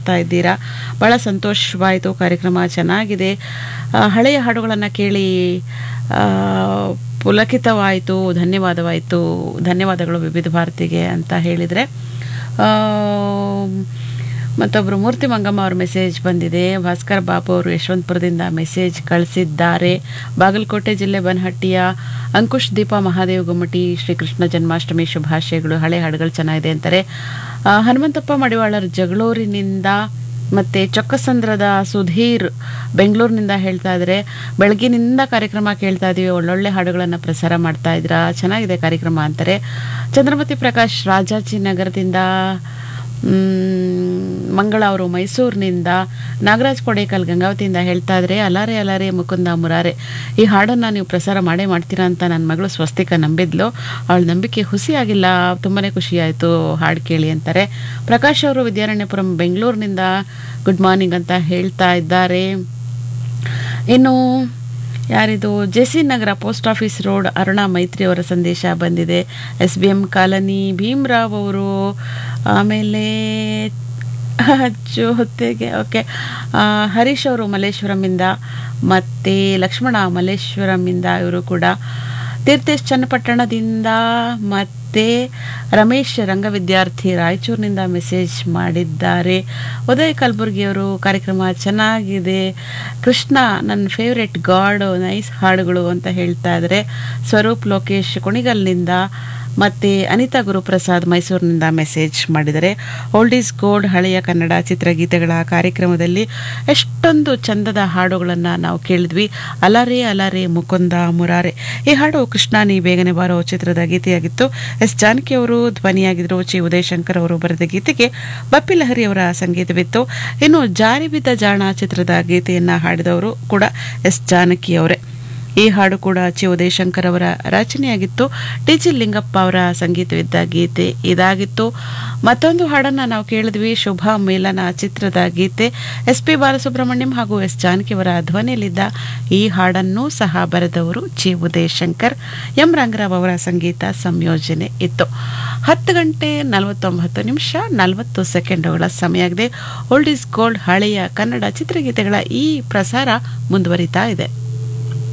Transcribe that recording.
ಮಾಡ್ತಾ ಇದ್ದೀರಾ ಭಾಳ ಸಂತೋಷವಾಯಿತು ಕಾರ್ಯಕ್ರಮ ಚೆನ್ನಾಗಿದೆ ಆ, ಹಳೆಯ ಹಾಡುಗಳನ್ನು ಕೇಳಿ ಆ, ಪುಲಕಿತವಾಯಿತು ಧನ್ಯವಾದವಾಯಿತು ಧನ್ಯವಾದಗಳು ವಿವಿಧ ಭಾರತಿಗೆ ಅಂತ ಹೇಳಿದರೆ ಮತ್ತೊಬ್ಬರು ಮೂರ್ತಿ ಮಂಗಮ್ಮ ಅವ್ರ ಮೆಸೇಜ್ ಬಂದಿದೆ ಭಾಸ್ಕರ್ ಬಾಬು ಅವರು ಯಶವಂತಪುರದಿಂದ ಮೆಸೇಜ್ ಕಳಿಸಿದ್ದಾರೆ ಬಾಗಲಕೋಟೆ ಜಿಲ್ಲೆ ಬನಹಟ್ಟಿಯ ಅಂಕುಶ್ ದೀಪ ಮಹಾದೇವ್ ಗುಮ್ಮಟಿ ಶ್ರೀಕೃಷ್ಣ ಜನ್ಮಾಷ್ಟಮಿ ಶುಭಾಶಯಗಳು ಹಳೆ ಹಾಡುಗಳು ಚೆನ್ನಾಗಿದೆ ಅಂತಾರೆ ಆ, ಹನುಮಂತಪ್ಪ ಮಡಿವಾಳರ್ ಜಗಳೂರಿನಿಂದ ಮತ್ತು ಚೊಕ್ಕಸಂದ್ರದ ಸುಧೀರ್ ಬೆಂಗಳೂರಿನಿಂದ ಹೇಳ್ತಾ ಇದ್ದಾರೆ ಬೆಳಗಿನಿಂದ ಕಾರ್ಯಕ್ರಮ ಕೇಳ್ತಾ ಇದ್ದೀವಿ ಒಳ್ಳೊಳ್ಳೆ ಹಾಡುಗಳನ್ನು ಪ್ರಸಾರ ಮಾಡ್ತಾ ಇದ್ದೀರಾ ಚೆನ್ನಾಗಿದೆ ಕಾರ್ಯಕ್ರಮ ಅಂತಾರೆ ಚಂದ್ರಮತಿ ಪ್ರಕಾಶ್ ರಾಜಾಜಿನಗರದಿಂದ ಮ್, ಮಂಗಳ ಅವರು ಮೈಸೂರಿನಿಂದ ನಾಗರಾಜ್ ಕೊಡೇಕಲ್ ಗಂಗಾವತಿಯಿಂದ ಹೇಳ್ತಾ ಇದ್ರೆ ಅಲಾರೆ ಅಲಾರೆ ಮುಕುಂದ ಮುರಾರೆ ಈ ಹಾಡನ್ನು ನೀವು ಪ್ರಸಾರ ಮಾಡೇ ಮಾಡ್ತೀರಾ ಅಂತ ನನ್ನ ಮಗಳು ಸ್ವಸ್ತಿಕ ನಂಬಿದ್ಲು ಅವಳ ನಂಬಿಕೆ ಹುಸಿಯಾಗಿಲ್ಲ ತುಂಬಾ ಖುಷಿಯಾಯಿತು ಹಾಡು ಕೇಳಿ ಅಂತಾರೆ ಪ್ರಕಾಶ್ ಅವರು ವಿದ್ಯಾರಣ್ಯಪುರಂ ಬೆಂಗಳೂರಿನಿಂದ ಗುಡ್ ಮಾರ್ನಿಂಗ್ ಅಂತ ಹೇಳ್ತಾ ಇದ್ದಾರೆ ಇನ್ನು ಯಾರಿದು J C Nagar post office road Aruna Maitri ಅವರ ಸಂದೇಶ ಬಂದಿದೆ S B M colony Bhimrao ಅವರು ಆಮೇಲೆ ಹೊತ್ತಿಗೆ ಓಕೆ ಹರೀಶ್ ಅವರು ಮಲ್ಲೇಶ್ವರಮಿಂದ ಮತ್ತು ಲಕ್ಷ್ಮಣ ಮಲ್ಲೇಶ್ವರಮಿಂದ ಇವರು ಕೂಡ ತೀರ್ಥೇಶ್ ಚನ್ನಪಟ್ಟಣದಿಂದ ಮತ್ತು ರಮೇಶ್ ರಂಗವಿದ್ಯಾರ್ಥಿ ರಾಯಚೂರಿನಿಂದ ಮೆಸೇಜ್ ಮಾಡಿದ್ದಾರೆ ಉದಯ್ ಕಲಬುರ್ಗಿಯವರು ಕಾರ್ಯಕ್ರಮ ಚೆನ್ನಾಗಿದೆ ಕೃಷ್ಣ ನನ್ನ ಫೇವ್ರೆಟ್ ಗಾಡ್ ನೈಸ್ ಹಾಡುಗಳು ಅಂತ ಹೇಳ್ತಾ ಇದ್ದಾರೆ ಸ್ವರೂಪ್ ಲೋಕೇಶ್ ಕುಣಿಗಲ್ನಿಂದ ಮತ್ತು ಅನಿತಾ ಗುರುಪ್ರಸಾದ್ ಮೈಸೂರಿನಿಂದ ಮೆಸೇಜ್ ಮಾಡಿದ್ದಾರೆ ಓಲ್ಡ್ ಈಸ್ ಗೋಲ್ಡ್ ಹಳೆಯ ಕನ್ನಡ ಚಿತ್ರಗೀತೆಗಳ ಕಾರ್ಯಕ್ರಮದಲ್ಲಿ ಎಷ್ಟೊಂದು ಚಂದದ ಹಾಡುಗಳನ್ನು ನಾವು ಕೇಳಿದ್ವಿ ಅಲಾರೆ ಅಲಾರೆ ಮುಕುಂದ ಮುರಾರೆ ಈ ಹಾಡು ಕೃಷ್ಣ ನೀ ಬೇಗನೆ ಬಾರೋ ಚಿತ್ರದ ಗೀತೆಯಾಗಿತ್ತು ಎಸ್ ಜಾನಕಿ ಅವರು ಧ್ವನಿಯಾಗಿದ್ದರು ಚಿ ಉದಯಶಂಕರ್ ಅವರು ಬರೆದ ಗೀತೆಗೆ ಬಪ್ಪಿ ಲಹರಿ ಅವರ ಸಂಗೀತವಿತ್ತು ಇನ್ನು ಜಾರಿ ಬಿದ್ದ ಜಾಣ ಚಿತ್ರದ ಗೀತೆಯನ್ನು ಹಾಡಿದವರು ಕೂಡ ಎಸ್ ಜಾನಕಿ ಅವರೇ ಈ ಹಾಡು ಕೂಡ ಚಿ ಉದಯಶಂಕರ್ ಅವರ ರಚನೆಯಾಗಿತ್ತು ಟಿ ಜಿ ಲಿಂಗಪ್ಪ ಅವರ ಸಂಗೀತವಿದ್ದ ಗೀತೆ ಇದಾಗಿತ್ತು ಮತ್ತೊಂದು ಹಾಡನ್ನು ನಾವು ಕೇಳಿದ್ವಿ ಶುಭ ಮೇಲನ ಚಿತ್ರದ ಗೀತೆ ಎಸ್ ಪಿ ಬಾಲಸುಬ್ರಹ್ಮಣ್ಯಂ ಹಾಗೂ ಎಸ್ ಜಾನಕಿ ಅವರ ಧ್ವನಿಯಲ್ಲಿದ್ದ ಈ ಹಾಡನ್ನು ಸಹ ಬರೆದವರು ಚಿ ಉದಯಶಂಕರ್ ಎಂ ರಂಗರಾವ್ ಅವರ ಸಂಗೀತ ಸಂಯೋಜನೆ ಇತ್ತು ಹತ್ತು ಗಂಟೆ ನಲವತ್ತೊಂಬತ್ತು ನಿಮಿಷ ನಲವತ್ತು ಸೆಕೆಂಡುಗಳ ಸಮಯ ಆಗಿದೆ ಓಲ್ಡ್ ಈಸ್ ಗೋಲ್ಡ್ ಹಳೆಯ ಕನ್ನಡ ಚಿತ್ರಗೀತೆಗಳ ಈ ಪ್ರಸಾರ ಮುಂದುವರಿತಾ ಇದೆ